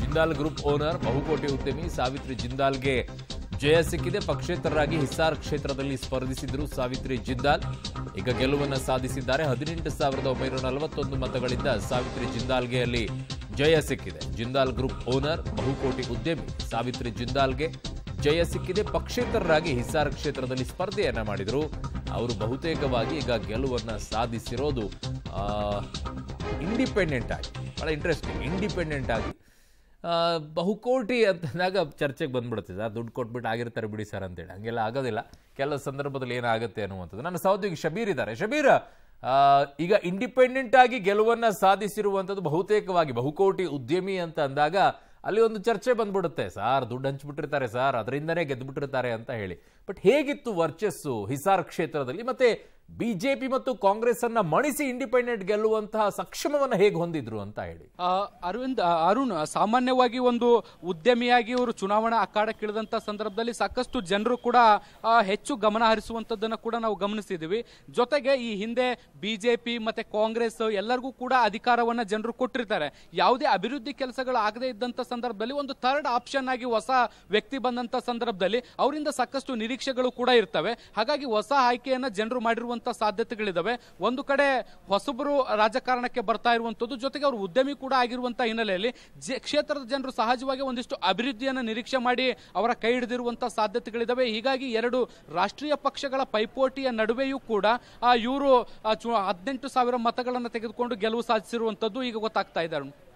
Jindal group owner ಬಹುಕೋಟಿ ಉದ್ಯಮಿ ಸಾವಿತ್ರಿ ಜಿಂದಾಲ್ಗೆ ಜಯ ಸಿಕ್ಕಿದೆ ಪಕ್ಷೇತರರಾಗಿ ಹಿಸಾರ್ ಕ್ಷೇತ್ರದಲ್ಲಿ ಸ್ಪರ್ಧಿಸಿದ್ರು ಸಾವಿತ್ರಿ ಜಿಂದಾಲ್ ಈಗ ಗೆಲುವನ್ನ ಸಾಧಿಸಿದ್ದಾರೆ ಹದಿನೆಂಟು ಸಾವಿರದ ಒಂಬೈನೂರ ನಲವತ್ತೊಂದು ಮತಗಳಿಂದ ಸಾವಿತ್ರಿ ಜಿಂದಾಲ್ಗೆ ಅಲ್ಲಿ ಜಯ ಸಿಕ್ಕಿದೆ ಜಿಂದಾಲ್ ಗ್ರೂಪ್ ಓನರ್ ಬಹುಕೋಟಿ ಉದ್ಯಮಿ ಸಾವಿತ್ರಿ ಜಿಂದಾಲ್ಗೆ ಜಯ ಸಿಕ್ಕಿದೆ ಪಕ್ಷೇತರರಾಗಿ ಹಿಸಾರ್ ಕ್ಷೇತ್ರದಲ್ಲಿ ಸ್ಪರ್ಧೆಯನ್ನ ಮಾಡಿದ್ರು ಅವರು ಬಹುತೇಕವಾಗಿ ಈಗ ಗೆಲುವನ್ನ ಸಾಧಿಸಿರೋದು ಇಂಡಿಪೆಂಡೆಂಟ್ ಆಗಿ ಬಹಳ ಇಂಟ್ರೆಸ್ಟಿಂಗ್ ಇಂಡಿಪೆಂಡೆಂಟ್ ಆಗಿ ಆ, ಬಹುಕೋಟಿ ಅಂತಂದಾಗ ಚರ್ಚೆಗೆ ಬಂದ್ಬಿಡುತ್ತೆ ಸರ್ ದುಡ್ಡು ಕೊಟ್ಬಿಟ್ಟು ಆಗಿರ್ತಾರೆ ಬಿಡಿ ಸರ್ ಅಂತೇಳಿ ಹಂಗೆಲ್ಲ ಆಗೋದಿಲ್ಲ ಕೆಲವು ಸಂದರ್ಭದಲ್ಲಿ ಏನಾಗುತ್ತೆ ಅನ್ನುವಂಥದ್ದು ನನ್ನ ಸಹೋದ್ಯೋಗಿ ಶಬೀರ್ ಇದ್ದಾರೆ ಶಬೀರ್ ಆ, ಈಗ ಇಂಡಿಪೆಂಡೆಂಟ್ ಆಗಿ ಗೆಲುವನ್ನ ಸಾಧಿಸಿರುವಂಥದ್ದು ಬಹುತೇಕವಾಗಿ ಬಹುಕೋಟಿ ಉದ್ಯಮಿ ಅಂತ ಅಂದಾಗ ಅಲ್ಲಿ ಒಂದು ಚರ್ಚೆ ಬಂದ್ಬಿಡುತ್ತೆ ಸಾರ್ ದುಡ್ಡು ಹಂಚ್ಬಿಟ್ಟಿರ್ತಾರೆ ಸರ್ ಅದರಿಂದನೇ ಗೆದ್ದುಬಿಟ್ಟಿರ್ತಾರೆ ಅಂತ ಹೇಳಿ ಬಟ್ ಹೇಗಿತ್ತು ವರ್ಚಸ್ಸು ಹಿಸಾರ್ ಕ್ಷೇತ್ರದಲ್ಲಿ ಮತ್ತೆ ಬಿಜೆಪಿ ಮತ್ತು ಕಾಂಗ್ರೆಸ್ ಅನ್ನ ಮಣಿಸಿ ಇಂಡಿಪೆಂಡೆಂಟ್ ಗೆಲ್ಲುವಂತಹ ಸಕ್ಷಮವನ್ನ ಹೇಗೆ ಹೊಂದಿದ್ರು ಅಂತ ಹೇಳಿ ಆ, ಅರವಿಂದ್ ಆ, ಅರುಣ್ ಸಾಮಾನ್ಯವಾಗಿ ಒಂದು ಉದ್ಯಮಿಯಾಗಿ ಇವರು ಚುನಾವಣಾ ಅಖಾಡಕ್ಕಿಳಿದಂತ ಸಂದರ್ಭದಲ್ಲಿ ಸಾಕಷ್ಟು ಜನರು ಕೂಡ ಆ, ಹೆಚ್ಚು ಗಮನ ಹರಿಸುವಂತದ್ದನ್ನ ಕೂಡ ನಾವು ಗಮನಿಸಿದೀವಿ ಜೊತೆಗೆ ಈ ಹಿಂದೆ ಬಿಜೆಪಿ ಮತ್ತೆ ಕಾಂಗ್ರೆಸ್ ಎಲ್ಲರಿಗೂ ಕೂಡ ಅಧಿಕಾರವನ್ನ ಜನರು ಕೊಟ್ಟಿರ್ತಾರೆ ಯಾವುದೇ ಅಭಿವೃದ್ಧಿ ಕೆಲಸಗಳು ಆಗದೇ ಇದ್ದಂತ ಸಂದರ್ಭದಲ್ಲಿ ಒಂದು ಥರ್ಡ್ ಆಪ್ಷನ್ ಆಗಿ ಹೊಸ ವ್ಯಕ್ತಿ ಬಂದಂತ ಸಂದರ್ಭದಲ್ಲಿ ಅವರಿಂದ ಸಾಕಷ್ಟು ನಿರೀಕ್ಷೆಗಳು ಕೂಡ ಇರ್ತವೆ ಹಾಗಾಗಿ ಹೊಸ ಆಯ್ಕೆಯನ್ನ ಜನರು ಮಾಡಿರುವಂತ ಸಾಧ್ಯತೆಗಳಿದಾವೆ ಒಂದು ಕಡೆ ಹೊಸಬರು ರಾಜಕಾರಣಕ್ಕೆ ಬರ್ತಾ ಇರುವಂತದ್ದು ಜೊತೆಗೆ ಅವರು ಉದ್ಯಮಿ ಕೂಡ ಆಗಿರುವಂತ ಹಿನ್ನೆಲೆಯಲ್ಲಿ ಜೆ- ಕ್ಷೇತ್ರದ ಜನರು ಸಹಜವಾಗಿ ಒಂದಿಷ್ಟು ಅಭಿವೃದ್ಧಿಯನ್ನ ನಿರೀಕ್ಷೆ ಮಾಡಿ ಅವರ ಕೈ ಹಿಡಿದಿರುವಂತ ಸಾಧ್ಯತೆಗಳಿದಾವೆ ಹೀಗಾಗಿ ಎರಡು ರಾಷ್ಟ್ರೀಯ ಪಕ್ಷಗಳ ಪೈಪೋಟಿಯ ನಡುವೆಯೂ ಕೂಡ ಇವರು ಹದಿನೆಂಟು ಸಾವಿರ ಮತಗಳನ್ನು ತೆಗೆದುಕೊಂಡು ಗೆಲುವು ಸಾಧಿಸಿರುವಂತದ್ದು ಈಗ ಗೊತ್ತಾಗ್ತಾ ಇದೆ ಅರುಣ್